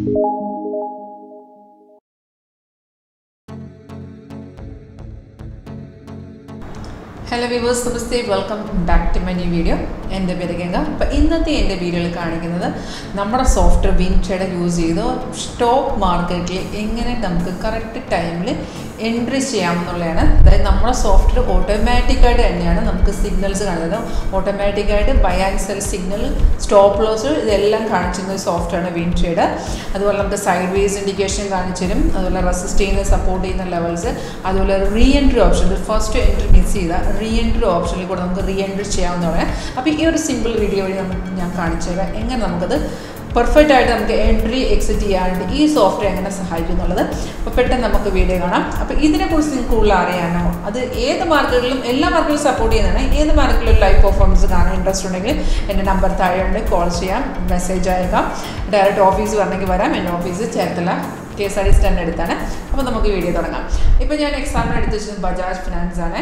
hello viewers നമസ്തേ welcome back to my new video എൻ്റെ പേര് ഗംഗ അപ്പോൾ ഇന്നത്തെ എൻ്റെ വീഡിയോയിൽ കാണിക്കുന്നത് നമ്മുടെ സോഫ്റ്റ്വെയർ വിൻചേഡ് യൂസ് ചെയ്ത് സ്റ്റോക്ക് മാർക്കറ്റിൽ എങ്ങനെ നമുക്ക് കറക്റ്റ് ടൈമിൽ എൻട്രി ചെയ്യാമെന്നുള്ളതാണ് അതായത് നമ്മുടെ സോഫ്റ്റ്വെയർ ഓട്ടോമാറ്റിക്കായിട്ട് തന്നെയാണ് നമുക്ക് സിഗ്നൽസ് കാണിക്കുന്നത് ഓട്ടോമാറ്റിക്കായിട്ട് buy and sell signal stop loss ഇതെല്ലാം കാണിച്ചിരുന്ന സോഫ്റ്റ്വെയറാണ് വിൻചേഡ് അതുപോലെ നമുക്ക് സൈഡ് വേസ് ഇൻഡിക്കേഷൻ കാണിച്ചു തരും അതുപോലെ റെസിസ്റ്റ് ചെയ്യുന്ന സപ്പോർട്ട് ചെയ്യുന്ന ലെവൽസ് അതുപോലെ re entry option first entry miss ചെയ്താൽ റീ എൻട്രി ഓപ്ഷനിൽ കൂടെ നമുക്ക് റീ എൻട്രി ചെയ്യാവുന്നതാണ് അപ്പോൾ ഈ ഒരു സിമ്പിൾ വീഡിയോ വഴി നമുക്ക് ഞാൻ കാണിച്ചു തരാം എങ്ങനെ നമുക്കത് പെർഫെക്റ്റ് ആയിട്ട് നമുക്ക് എൻട്രി എക്സിറ്റ് ചെയ്യാണ്ട് ഈ സോഫ്റ്റ്വെയർ എങ്ങനെ സഹായിക്കും എന്നുള്ളത് അപ്പോൾ പെട്ടെന്ന് നമുക്ക് വീഡിയോ കാണാം അപ്പോൾ ഇതിനെക്കുറിച്ച് നിങ്ങൾക്ക് കൂടുതൽ അറിയാനോ അത് ഏത് മാർക്കുകളിലും എല്ലാ മാർക്കുകളും സപ്പോർട്ട് ചെയ്യുന്നതാണ് ഏത് മാർക്കുകളിലും ലൈവ് പെർഫോമൻസ് കാണാൻ ഇൻട്രസ്റ്റ് ഉണ്ടെങ്കിൽ എൻ്റെ നമ്പർ താഴെയുണ്ട് കോൾ ചെയ്യാം മെസ്സേജ് അയക്കാം ഡയറക്റ്റ് ഓഫീസ് വരണമെങ്കിൽ വരാം എൻ്റെ office Cherthala K S R T stand അടുത്താണ് അപ്പോൾ നമുക്ക് വീഡിയോ തുടങ്ങാം ഇപ്പോൾ ഞാൻ എക്സാമിന് എടുത്ത് വെച്ചത് ബജാജ് ഫിനാൻസ് ആണ്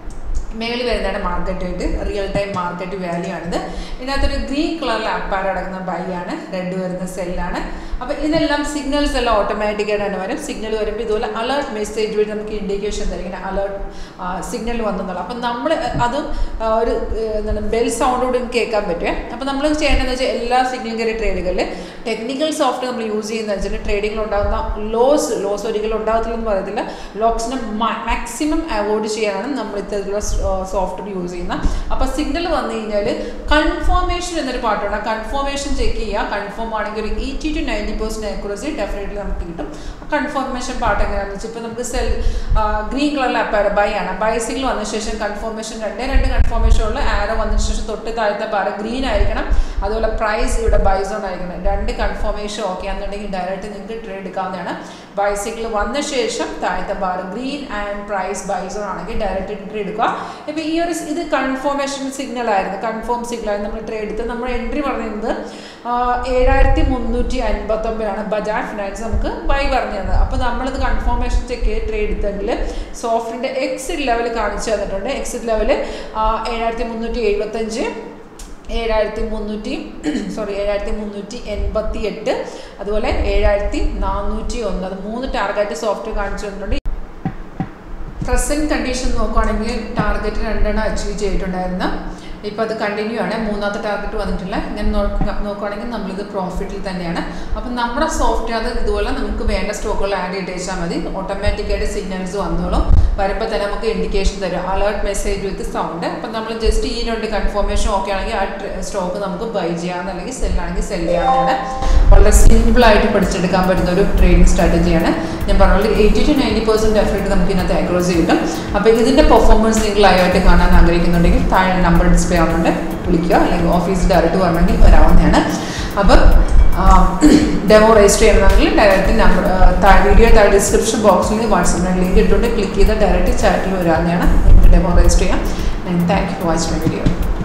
മേളിൽ വരുന്നതാണ് market rate real time market value ആണിത് ഇതിനകത്തൊരു ഗ്രീൻ കളറിൽ അപ്പാർ അടങ്ങുന്ന ബൈ ആണ് റെഡ് വരുന്ന സെല്ലാണ് അപ്പോൾ ഇതെല്ലാം സിഗ്നൽസ് എല്ലാം ഓട്ടോമാറ്റിക്കായിട്ട് വരും സിഗ്നൽ വരുമ്പോൾ ഇതുപോലെ അലേർട്ട് മെസ്സേജ് വഴി നമുക്ക് ഇൻഡിക്കേഷൻ തരും ഇങ്ങനെ അലേർട്ട് സിഗ്നൽ വന്നെന്നുള്ള അപ്പം നമ്മൾ അതും ഒരു എന്താണ് ബെൽ സൗണ്ടോട് കേൾക്കാൻ പറ്റുമേ അപ്പോൾ നമ്മൾ ചെയ്യേണ്ടതെന്ന് വെച്ചാൽ എല്ലാ സിഗ്നൽ കയറി ട്രേഡുകളിൽ ടെക്നിക്കൽ സോഫ്റ്റ്വെയർ നമ്മൾ യൂസ് ചെയ്യുന്ന വെച്ചാൽ ട്രേഡിങ്ങിൽ ഉണ്ടാകുന്ന ലോസ് ലോസ് ഒരിക്കലും ഉണ്ടാകത്തില്ലെന്ന് പറയത്തില്ല ലോക്സിനെ മാക്സിമം അവോയ്ഡ് ചെയ്യാനാണ് നമ്മൾ ഇത്തരത്തിലുള്ള സോഫ്റ്റ്വെയർ യൂസ് ചെയ്യുന്ന അപ്പോൾ സിഗ്നൽ വന്നു കഴിഞ്ഞാൽ കൺഫോർമേഷൻ എന്നൊരു പാട്ടുണ്ട് കൺഫോർമേഷൻ ചെക്ക് ചെയ്യുക കൺഫേം ആണെങ്കിൽ ഒരു eighty to ninety percent accuracy definitely നമുക്ക് കിട്ടും കൺഫോർമേഷൻ പാർട്ട് എങ്ങനെയാണെന്ന് വെച്ചാൽ ഇപ്പോൾ നമുക്ക് സെൽ ഗ്രീൻ കളറിൽ അപ്പാര ബൈ ആണ് ബൈ സിഗ്നൽ വന്ന ശേഷം കൺഫോർമേഷൻ രണ്ടേ രണ്ട് കൺഫോർമേഷൻ ഉള്ള ആരോ വന്നതിന് ശേഷം തൊട്ട് താഴത്തെ പാറ ഗ്രീൻ ആയിരിക്കണം അതുപോലെ പ്രൈസ് ഇവിടെ ബൈ സോൺ ആയിരിക്കണം രണ്ട് കൺഫോർമേഷൻ ഓക്കെ ആണെന്നുണ്ടെങ്കിൽ ഡയറക്റ്റ് നിങ്ങൾക്ക് ട്രേഡ് എടുക്കാവുന്നതാണ് ബൈസിക്കിൾ വന്ന ശേഷം താഴത്തെ bar green and price buy zone ആണെങ്കിൽ ഡയറക്റ്റ് എൻട്രി എടുക്കുക ഇപ്പോൾ ഈ ഒരു ഇത് കൺഫോർമേഷൻ സിഗ്നൽ ആയിരുന്നു കൺഫേം സിഗ്നൽ ആയിരുന്നു നമ്മൾ ട്രേഡ് എടുത്ത് നമ്മൾ എൻട്രി പറയുന്നത് ഏഴായിരത്തി മുന്നൂറ്റി അൻപത്തൊമ്പതാണ് ബജാജ് ഫിനാൻസ് നമുക്ക് ബൈ പറഞ്ഞു തന്നത് അപ്പോൾ നമ്മളിത് കൺഫോർമേഷൻ ചെക്ക് ചെയ്ത് ട്രേഡ് എടുത്തെങ്കിൽ സോഫ്റ്റിൻ്റെ എക്സിറ്റ് ലെവൽ കാണിച്ചു തന്നിട്ടുണ്ട് എക്സിറ്റ് ലെവൽ ഏഴായിരത്തി മുന്നൂറ്റി എഴുപത്തഞ്ച് ഏഴായിരത്തി മുന്നൂറ്റി സോറി ഏഴായിരത്തി മുന്നൂറ്റി എൺപത്തി എട്ട് അതുപോലെ ഏഴായിരത്തി നാനൂറ്റി ഒന്ന് അത് മൂന്ന് ടാർഗറ്റ് സോഫ്റ്റ്വെയർ കാണിച്ചു തന്നിട്ടുണ്ട് പ്രസൻറ്റ് കണ്ടീഷൻ നോക്കുകയാണെങ്കിൽ ടാർഗറ്റ് രണ്ടെണ്ണം അച്ചീവ് ചെയ്തിട്ടുണ്ടായിരുന്നു ഇപ്പോൾ അത് കണ്ടിന്യൂ ആണ് മൂന്നാമത്തെ ടാർഗറ്റ് വന്നിട്ടില്ല ഇങ്ങനെ നോക്കുകയാണെങ്കിൽ നമ്മളിത് പ്രോഫിറ്റിൽ തന്നെയാണ് അപ്പം നമ്മുടെ സോഫ്റ്റ്വെയർ അത് ഇതുപോലെ നമുക്ക് വേണ്ട സ്റ്റോക്കുകൾ ആഡ് ചെയ്ത് വെച്ചാൽ മതി ഓട്ടോമാറ്റിക്കായിട്ട് സിഗ്നൽസ് വന്നോളും വരുമ്പോൾ തന്നെ നമുക്ക് ഇൻഡിക്കേഷൻ തരും അലേർട്ട് മെസ്സേജ് വിത്ത് സൗണ്ട് അപ്പം നമ്മൾ ജസ്റ്റ് ഈ രണ്ട് കൺഫർമേഷൻ ഓക്കെ ആണെങ്കിൽ ആ സ്റ്റോക്ക് നമുക്ക് ബൈ ചെയ്യാമെന്ന് അല്ലെങ്കിൽ സെല്ലാണെങ്കിൽ സെല് ചെയ്യാവുന്നതാണ് വളരെ സിമ്പിളായിട്ട് പഠിച്ചെടുക്കാൻ പറ്റുന്ന ഒരു ട്രേഡിംഗ് സ്ട്രാറ്റജിയാണ് ഞാൻ പറഞ്ഞ eighty to ninety percent effect നമുക്ക് ഇതിനകത്ത് ആക്രോസ് കിട്ടും അപ്പോൾ ഇതിൻ്റെ പെർഫോമൻസ് നിങ്ങൾ ലൈവായിട്ട് കാണാൻ ആഗ്രഹിക്കുന്നുണ്ടെങ്കിൽ താഴെ നമ്പർ ഡിസ്പ്ലേ ആവുന്നുണ്ട് വിളിക്കുക അല്ലെങ്കിൽ ഓഫീസിൽ ഡയറക്റ്റ് വരണമെങ്കിൽ വരാവുന്നതാണ് അപ്പം ഡെമോ രജിസ്റ്റർ ചെയ്യണമെങ്കിൽ ഡയറക്റ്റ് നമ്പർ വീഡിയോ താഴെ ഡിസ്ക്രിപ്ഷൻ ബോക്സിൽ വാട്സപ്പിന് ലിങ്ക് ഇട്ടുകൊണ്ട് ക്ലിക്ക് ചെയ്ത് ഡയറക്റ്റ് ചാറ്റിൽ വരാവുന്നതാണ് ഡെമോ രജിസ്റ്റർ ചെയ്യാം and thank you for watching my video